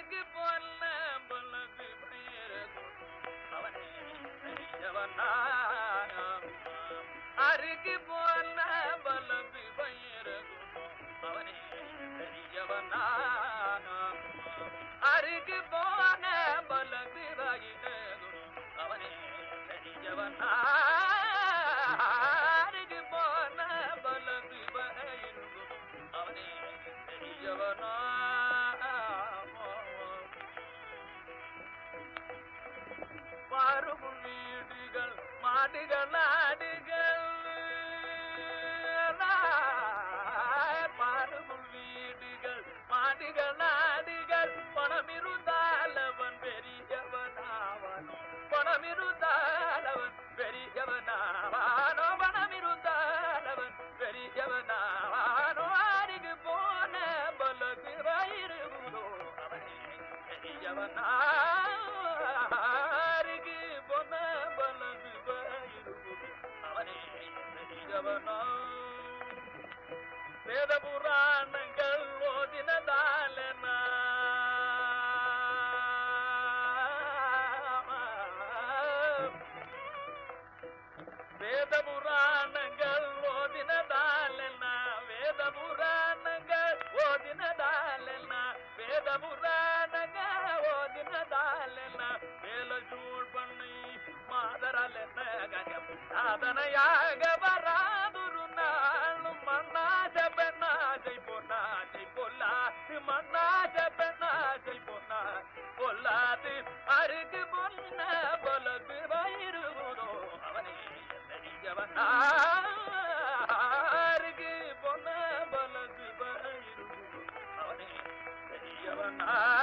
அருகு போல பலது பெயரகும் அவனே பெரியவனா அருகு போல பலது பெயரகும் அவனே பெரியவனா அருகு போன பலது வகிதகும் அவனே பெரியவனா அருகு போன பலது வகிதகும் அவனே பெரியவனா பாருமுள் வீடுகள் மாடுகள் ஆடுகள் பாருமுள் வீடுகள் மாடுகள் ஆடுகள் பணம் இருந்தால் அவன் பெரியவனாவானோ பணம் இருந்தால் அவன் பெரியவனாவானோ பணம் இருந்தால் அவன் பெரியவனாவானோ அருகு போன பலதிராயிருந்தோ அவனே பெரியவனா அருகு போன பலதிராயிருந்தோ அவனே பெரியவனா வேத புராணங்கள் ஓதினதாலனா வேத புராணங்கள் ஓதினதாலனா வேத புராணங்கள் ஓதினதாலனா வேத புராணங்கள் ஓதினதாலனா வேல சூழ் பண்ணி மாதரால் என்ன கஜம் சாதனையாக வராதுரு நாளும் மண்ணாஜ பெண்ணாஜை பொன்னாஜை பொல்லாது மண்ணாஜ பெண்ணாஜை பொன்னா பொல்லாது அருகு பொன்ன பொலது வயிறுவதோ அவனே பெரியவன் அருகு பொன்ன பொலது வயிறுவதோ அவனே பெரியவன்